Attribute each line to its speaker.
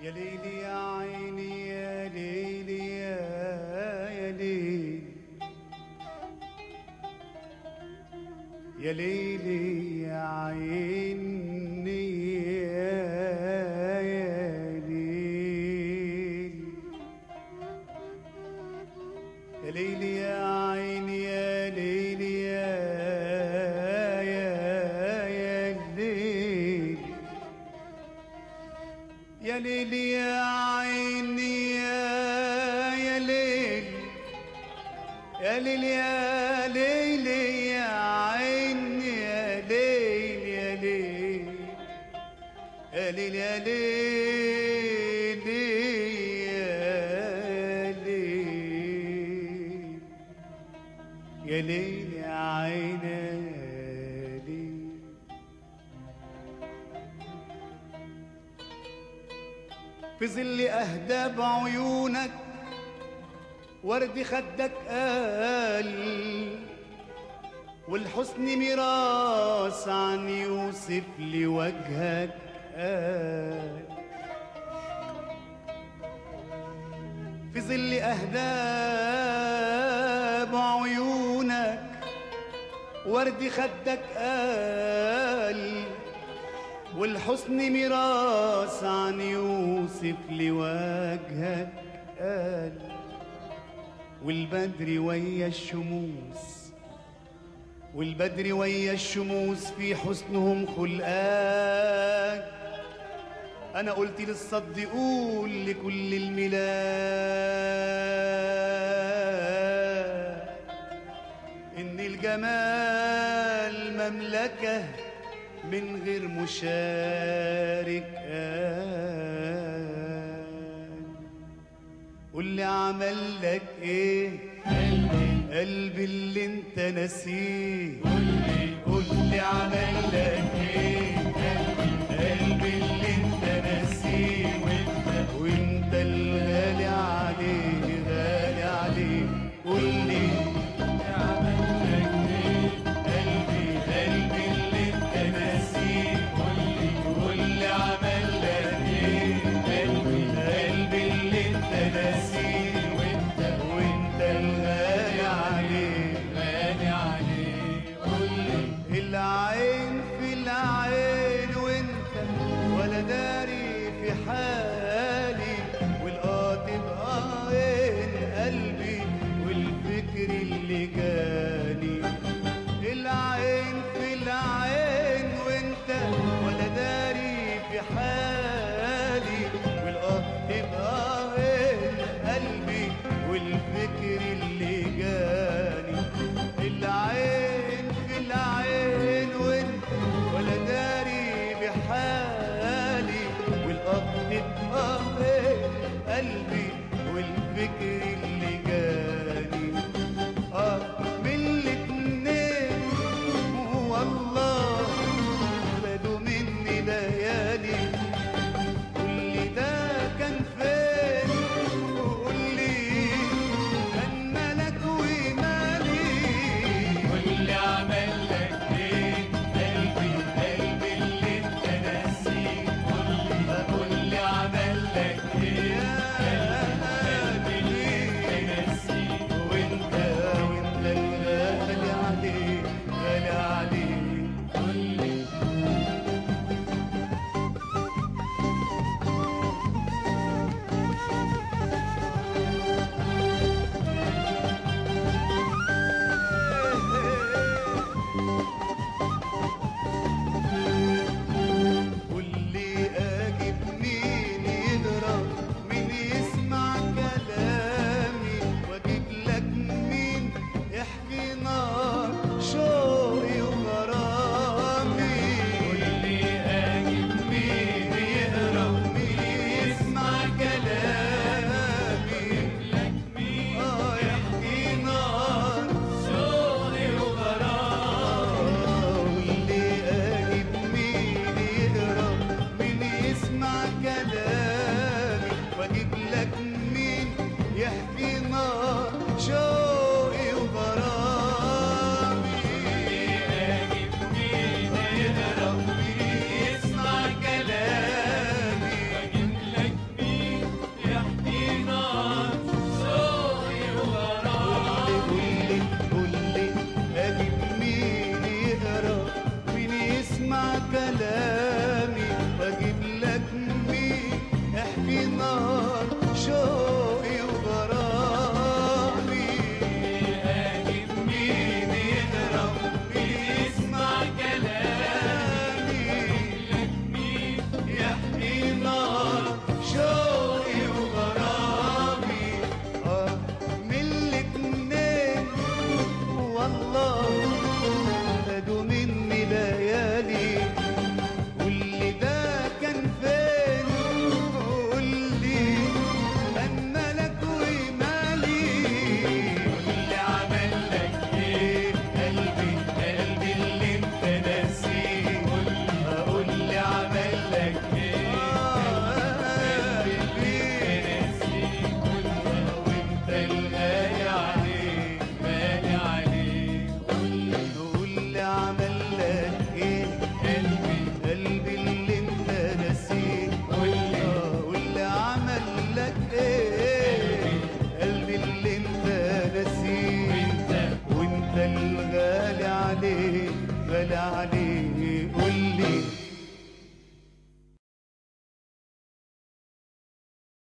Speaker 1: يا ليلي يا عيني يا ليلي يا يا ليلي يا ليلي يا عيني يا يا ليلي يا ليلي يا عيني يا ليلي يا يا يا ليلي يا ليلي يا عيني يا يا ليل يا ليل يا ليل يا عيني يا ليل يا ليل يا ليل يا ليل يا ليل يا ليل يا عيني يا ليل في ظل أهداب عيونك ورد خدك قال والحسن ميراث عن يوسف لوجهك قال في ظل أهداب عيونك ورد خدك قال والحسن ميراث عن يوسف لوجهك قال والبدر ويا الشموس والبدر ويا الشموس في حسنهم خلقاك انا قلت للصد قول لكل الميلاد ان الجمال مملكه من غير مشارك آن قول لي عمل لك ايه قلبي قلبي اللي انت ناسيه قول لي قول لي عمل لك ايه قلبي قلبي اللي انت ناسيه وانت وانت الغالي عليه غالي عليه قول لي عمل لك ايه قلبي قلبي اللي انت ناسيه قول لي قول لي عمل لك ايه قلبي قلبي اللي انت ناسيه وانت وانت الغالي عليه غالي عليه قول لي العين في العين وانت ولا داري في حالي والقاطب عين قلبي والفكر اللي جاني العين في العين وانت ولا داري في حالي والقاطب عين قلبي والفكر اللي جاني العين في العين وانت ولا داري بحالي والقبض بقى قلبي والفكر اللي جاني اه عليك غالي عليك